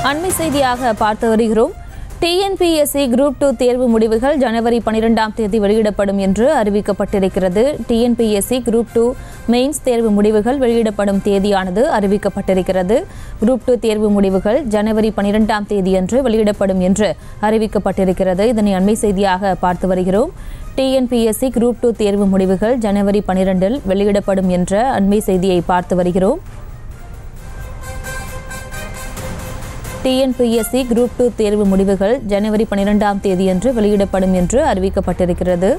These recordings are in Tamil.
அண்மை செய்தியாக பார்த்து வருகிறோம் டிஎன்பிஎஸ்சி குரூப் டூ தேர்வு முடிவுகள் ஜனவரி பனிரெண்டாம் தேதி வெளியிடப்படும் என்று அறிவிக்கப்பட்டிருக்கிறது டிஎன்பிஎஸ்சி குரூப் டூ மெயின்ஸ் தேர்வு முடிவுகள் வெளியிடப்படும் தேதியானது அறிவிக்கப்பட்டிருக்கிறது குரூப் டூ தேர்வு முடிவுகள் ஜனவரி பனிரெண்டாம் தேதியன்று வெளியிடப்படும் என்று அறிவிக்கப்பட்டிருக்கிறது இதனை அண்மை செய்தியாக பார்த்து வருகிறோம் டிஎன்பிஎஸ்சி குரூப் டூ தேர்வு முடிவுகள் ஜனவரி பனிரெண்டில் வெளியிடப்படும் என்ற அண்மை செய்தியை பார்த்து வருகிறோம் டிஎன்பிஎஸ்சி குரூப் டூ தேர்வு முடிவுகள் ஜனவரி பனிரெண்டாம் தேதியன்று வெளியிடப்படும் என்று அறிவிக்கப்பட்டிருக்கிறது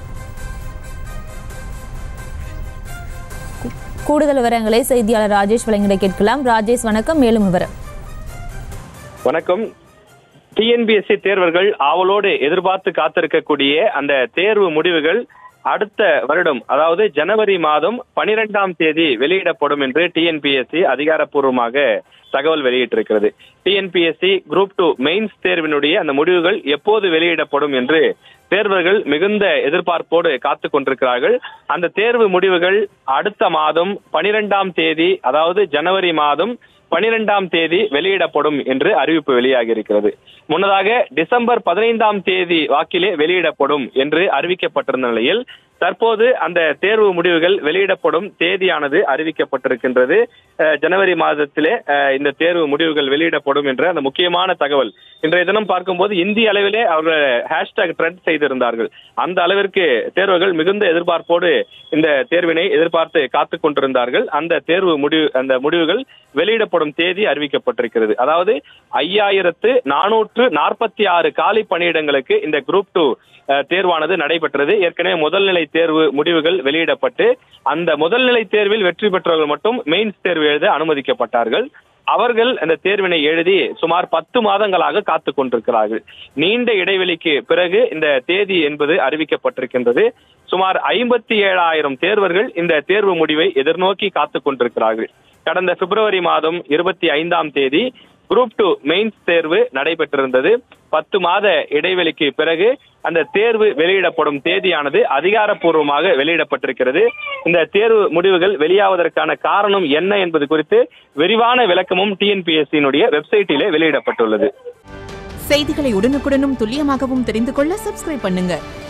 கூ- கூடுதல் விவரங்களை செய்தியாளர் ராஜேஷ் வழங்கிட கேட்கலாம் ராஜேஷ் வணக்கம் மேலும் விவரம் வணக்கம் டிஎன்பிஎஸ்சி தேர்வர்கள் ஆவலோடு எதிர்பார்த்து காத்திருக்கக்கூடிய அந்த தேர்வு முடிவுகள் அடுத்த வருடம் அதாவது ஜனவரி மாதம் பனிரெண்டாம் தேதி வெளியிடப்படும் என்று டிஎன்பிஎஸ்சி அதிகாரப்பூர்வமாக தகவல் வெளியிட்டிருக்கிறது டிஎன்பிஎஸ்சி குரூப் டூ மெயின்ஸ் தேர்வினுடைய அந்த முடிவுகள் எப்போது வெளியிடப்படும் என்று தேர்வர்கள் மிகுந்த எதிர்பார்ப்போடு காத்துக் கொண்டிருக்கிறார்கள் அந்த தேர்வு முடிவுகள் அடுத்த மாதம் பனிரெண்டாம் தேதி அதாவது ஜனவரி மாதம் பனிரெண்டாம் தேதி வெளியிடப்படும் என்று அறிவிப்பு வெளியாகி இருக்கிறது முன்னதாக டிசம்பர் பதினைந்தாம் தேதி வாக்கிலே வெளியிடப்படும் என்று அறிவிக்கப்பட்டிருந்த நிலையில் தற்போது அந்த தேர்வு முடிவுகள் வெளியிடப்படும் தேதியானது அறிவிக்கப்பட்டிருக்கின்றது அஹ், ஜனவரி மாதத்திலே அஹ், இந்த தேர்வு முடிவுகள் வெளியிடப்படும் என்ற அந்த முக்கியமான தகவல் இன்றைய தினம் பார்க்கும்போது இந்திய அளவிலே அவர்கள் ஹேஷ்டாக் ட்ரெண்ட் செய்திருந்தார்கள் அந்த அளவிற்கு தேர்வுகள் மிகுந்த எதிர்பார்ப்போடு இந்த தேர்வினை எதிர்பார்த்து காத்துக் கொண்டிருந்தார்கள் அந்த தேர்வு முடிவு அந்த முடிவுகள் வெளியிடப்படும் தேதி அறிவிக்கப்பட்டிருக்கிறது அதாவது ஐயாயிரத்து நானூற்று நாற்பத்தி ஆறு காலி பணியிடங்களுக்கு இந்த குரூப் டூ தேர்வானது நடைபெற்றது ஏற்கனவே முதல்நிலை தேர்வு முடிவுகள் வெளியிடப்பட்டு அந்த முதல்நிலை தேர்வில் வெற்றி பெற்றவர்கள் மட்டும் மெயின்ஸ் தேர்வு எழுத அனுமதிக்கப்பட்டார்கள் அவர்கள் அந்த தேர்வினை எழுதி சுமார் பத்து மாதங்களாக காத்துக் கொண்டிருக்கிறார்கள் நீண்ட இடைவெளிக்கு பிறகு இந்த தேதி என்பது அறிவிக்கப்பட்டிருக்கின்றது சுமார் ஐம்பத்தி ஏழாயிரம் தேர்வர்கள் இந்த தேர்வு முடிவை எதிர்நோக்கி காத்துக் கொண்டிருக்கிறார்கள் கடந்த பிப்ரவரி மாதம் இருபத்தி ஐந்தாம் தேதி குரூப் டூ மெயின்ஸ் தேர்வு நடைபெற்றிருந்தது பத்து மாத இடைவெளிக்கு பிறகு அந்த தேர்வு வெளியிடப்படும் தேதியானது அதிகாரப்பூர்வமாக வெளியிடப்பட்டிருக்கிறது இந்த தேர்வு முடிவுகள் வெளியாவதற்கான காரணம் என்ன என்பது குறித்து விரிவான விளக்கமும் டிஎன்பிஎஸ்சியினுடைய வெப்சைட்டிலே வெளியிடப்பட்டுள்ளது செய்திகளை உடனுக்குடனும் துல்லியமாகவும் தெரிந்து கொள்ள சப்ஸ்கிரைப் பண்ணுங்க